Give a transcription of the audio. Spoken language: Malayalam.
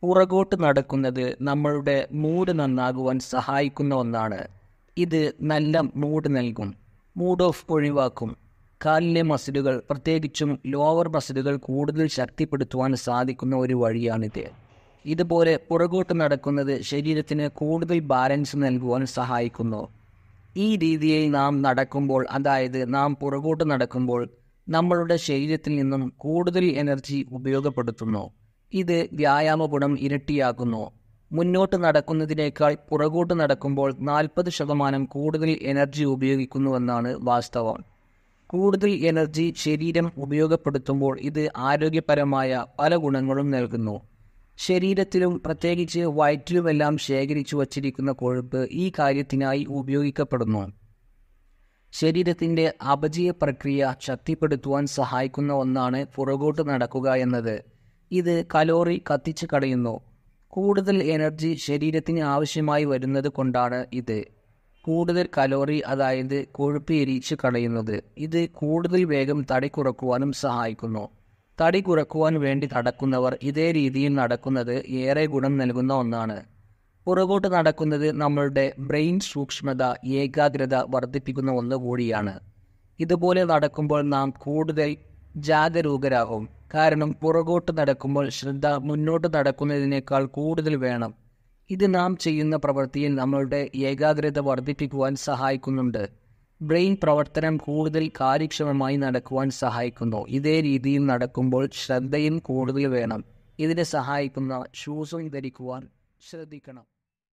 പുറകോട്ട് നടക്കുന്നത് നമ്മളുടെ മൂഡ് നന്നാകുവാൻ സഹായിക്കുന്ന ഒന്നാണ് ഇത് നല്ല മൂഡ് നൽകും മൂഡ് ഓഫ് ഒഴിവാക്കും കാലിലെ മസിലുകൾ പ്രത്യേകിച്ചും ലോവർ മസിലുകൾ കൂടുതൽ ശക്തിപ്പെടുത്തുവാൻ സാധിക്കുന്ന ഒരു വഴിയാണിത് ഇതുപോലെ പുറകോട്ട് നടക്കുന്നത് ശരീരത്തിന് കൂടുതൽ ബാലൻസ് നൽകുവാൻ സഹായിക്കുന്നു ഈ രീതിയിൽ നാം നടക്കുമ്പോൾ അതായത് നാം പുറകോട്ട് നടക്കുമ്പോൾ നമ്മളുടെ ശരീരത്തിൽ നിന്നും കൂടുതൽ എനർജി ഉപയോഗപ്പെടുത്തുന്നു ഇത് വ്യായാമ ഗുണം ഇരട്ടിയാക്കുന്നു മുന്നോട്ട് നടക്കുന്നതിനേക്കാൾ പുറകോട്ട് നടക്കുമ്പോൾ നാൽപ്പത് ശതമാനം കൂടുതൽ എനർജി ഉപയോഗിക്കുന്നുവെന്നാണ് വാസ്തവം കൂടുതൽ എനർജി ശരീരം ഉപയോഗപ്പെടുത്തുമ്പോൾ ഇത് ആരോഗ്യപരമായ പല ഗുണങ്ങളും നൽകുന്നു ശരീരത്തിലും പ്രത്യേകിച്ച് വയറ്റിലുമെല്ലാം ശേഖരിച്ചു വച്ചിരിക്കുന്ന കൊഴുപ്പ് ഈ കാര്യത്തിനായി ഉപയോഗിക്കപ്പെടുന്നു ശരീരത്തിൻ്റെ അപചയ പ്രക്രിയ ശക്തിപ്പെടുത്തുവാൻ സഹായിക്കുന്ന ഒന്നാണ് പുറകോട്ട് നടക്കുക എന്നത് ഇത് കലോറി കത്തിച്ച് കളയുന്നു കൂടുതൽ എനർജി ശരീരത്തിന് ആവശ്യമായി വരുന്നത് കൊണ്ടാണ് ഇത് കൂടുതൽ കലോറി അതായത് കൊഴുപ്പ് എരിച്ച് കളയുന്നത് ഇത് കൂടുതൽ വേഗം തടി കുറക്കുവാനും സഹായിക്കുന്നു തടി കുറക്കുവാൻ വേണ്ടി നടക്കുന്നവർ ഇതേ രീതിയിൽ നടക്കുന്നത് ഏറെ ഗുണം നൽകുന്ന ഒന്നാണ് പുറകോട്ട് നടക്കുന്നത് നമ്മളുടെ ബ്രെയിൻ സൂക്ഷ്മത ഏകാഗ്രത വർദ്ധിപ്പിക്കുന്ന ഒന്ന് കൂടിയാണ് ഇതുപോലെ നടക്കുമ്പോൾ നാം കൂടുതൽ ജാഗരൂകരാകും കാരണം പുറകോട്ട് നടക്കുമ്പോൾ ശ്രദ്ധ മുന്നോട്ട് നടക്കുന്നതിനേക്കാൾ കൂടുതൽ വേണം ഇത് നാം ചെയ്യുന്ന പ്രവൃത്തിയിൽ നമ്മളുടെ ഏകാഗ്രത വർദ്ധിപ്പിക്കുവാൻ സഹായിക്കുന്നുണ്ട് ബ്രെയിൻ പ്രവർത്തനം കൂടുതൽ കാര്യക്ഷമമായി നടക്കുവാൻ സഹായിക്കുന്നു ഇതേ രീതിയിൽ നടക്കുമ്പോൾ ശ്രദ്ധയും കൂടുതൽ വേണം ഇതിനെ സഹായിക്കുന്ന ഷൂസും ധരിക്കുവാൻ ശ്രദ്ധിക്കണം